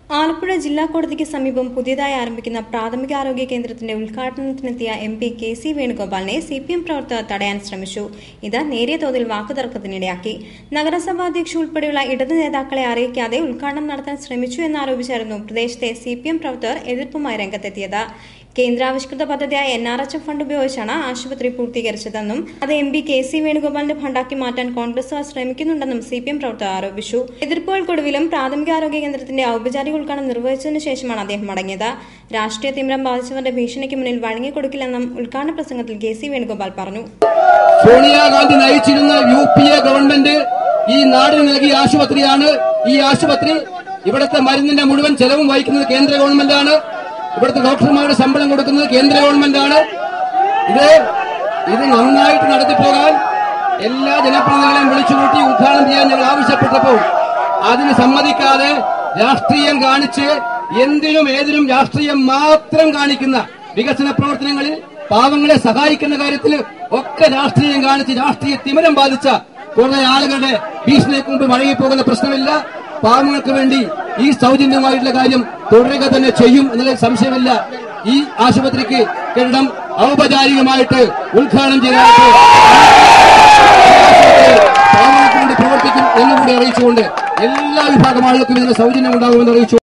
ആലപ്പുഴ ജില്ലാ കോടതിക്ക് സമീപം പുതിയതായി ആരംഭിക്കുന്ന പ്രാഥമികാരോഗ്യ കേന്ദ്രത്തിന്റെ ഉദ്ഘാടനത്തിനെത്തിയ എം പി കെ സി വേണുഗോപാലിനെ സി പി എം പ്രവർത്തകർ തടയാൻ ശ്രമിച്ചു ഇത് നേരിയ തോതിൽ വാക്കുതർക്കത്തിനിടയാക്കി നഗരസഭാ അധ്യക്ഷ ഉൾപ്പെടെയുള്ള ഇടത് നേതാക്കളെ അറിയിക്കാതെ ഉദ്ഘാടനം നടത്താൻ ശ്രമിച്ചു എന്നാരോപിച്ചായിരുന്നു പ്രദേശത്തെ സി പി എം പ്രവർത്തകർ എതിർപ്പുമായി രംഗത്തെത്തിയത് കേന്ദ്രാവിഷ്കൃത പദ്ധതിയായ എൻ ആർ എച്ച് ഫണ്ട് ഉപയോഗിച്ചാണ് ആശുപത്രി പൂർത്തീകരിച്ചതെന്നും അത് എം പി കെ സി വേണുഗോപാലിന്റെ ഫണ്ടാക്കി മാറ്റാൻ കോൺഗ്രസുകാർ ശ്രമിക്കുന്നുണ്ടെന്നും സി പി എം പ്രവർത്തകർ ആരോപിച്ചു എതിർപ്പുകൾക്കൊടുവിലും പ്രാഥമികാരോഗ്യ കേന്ദ്രത്തിന്റെ ഔപചാരിക ഉദ്ഘാടനം നിർവഹിച്ചതിനു ശേഷമാണ് അദ്ദേഹം മടങ്ങിയത് രാഷ്ട്രീയ തീവ്രം ബാധിച്ചവരുടെ ഭീഷണിക്ക് മുന്നിൽ വഴങ്ങിക്കൊടുക്കില്ലെന്നും ഉദ്ഘാടന പ്രസംഗത്തിൽ കെ സി വേണുഗോപാൽ പറഞ്ഞു സോണിയാഗാന്ധി നയിച്ചിരുന്ന യു പി എ ഗവൺമെന്റ് ഈ നാടിന് നൽകിയ ആശുപത്രിയാണ് ഈ ആശുപത്രി ഇവിടുത്തെ മരുന്നിന്റെ മുഴുവൻ ചെലവും വഹിക്കുന്നത് കേന്ദ്ര ഗവൺമെന്റാണ് ഇവിടുത്തെ ഡോക്ടർമാരുടെ ശമ്പളം കൊടുക്കുന്നത് കേന്ദ്ര ഗവൺമെന്റാണ് ഇത് ഇത് നന്നായിട്ട് നടത്തിപ്പോകാൻ എല്ലാ ജനപ്രതിനിധികളെയും വിളിച്ചുകൂട്ടി ഉദ്ഘാടനം ചെയ്യാൻ ഞങ്ങൾ ആവശ്യപ്പെട്ടപ്പോൾ അതിന് സമ്മതിക്കാതെ രാഷ്ട്രീയം കാണിച്ച് എന്തിനും ഏതിനും രാഷ്ട്രീയം മാത്രം കാണിക്കുന്ന വികസന പ്രവർത്തനങ്ങളിൽ പാവങ്ങളെ സഹായിക്കുന്ന കാര്യത്തിൽ ഒക്കെ രാഷ്ട്രീയം കാണിച്ച് രാഷ്ട്രീയ തിമിരം ബാധിച്ച കുറെ ആളുകളുടെ ഭീഷണിക്ക് മുമ്പ് മടങ്ങിപ്പോകുന്ന പ്രശ്നമില്ല പാവങ്ങൾക്ക് വേണ്ടി ഈ സൗജന്യമായിട്ടുള്ള കാര്യം തുടരുക തന്നെ ചെയ്യും എന്നതിൽ സംശയമില്ല ഈ ആശുപത്രിക്ക് കെട്ടിടം ഔപചാരികമായിട്ട് ഉദ്ഘാടനം ചെയ്തതായിട്ട് പാവങ്ങൾക്ക് വേണ്ടി പ്രവർത്തിക്കും എന്നുകൂടി അറിയിച്ചുകൊണ്ട് എല്ലാ വിഭാഗം ആളുകൾക്കും ഇതിന് സൗജന്യം ഉണ്ടാകുമെന്ന് അറിയിച്ചു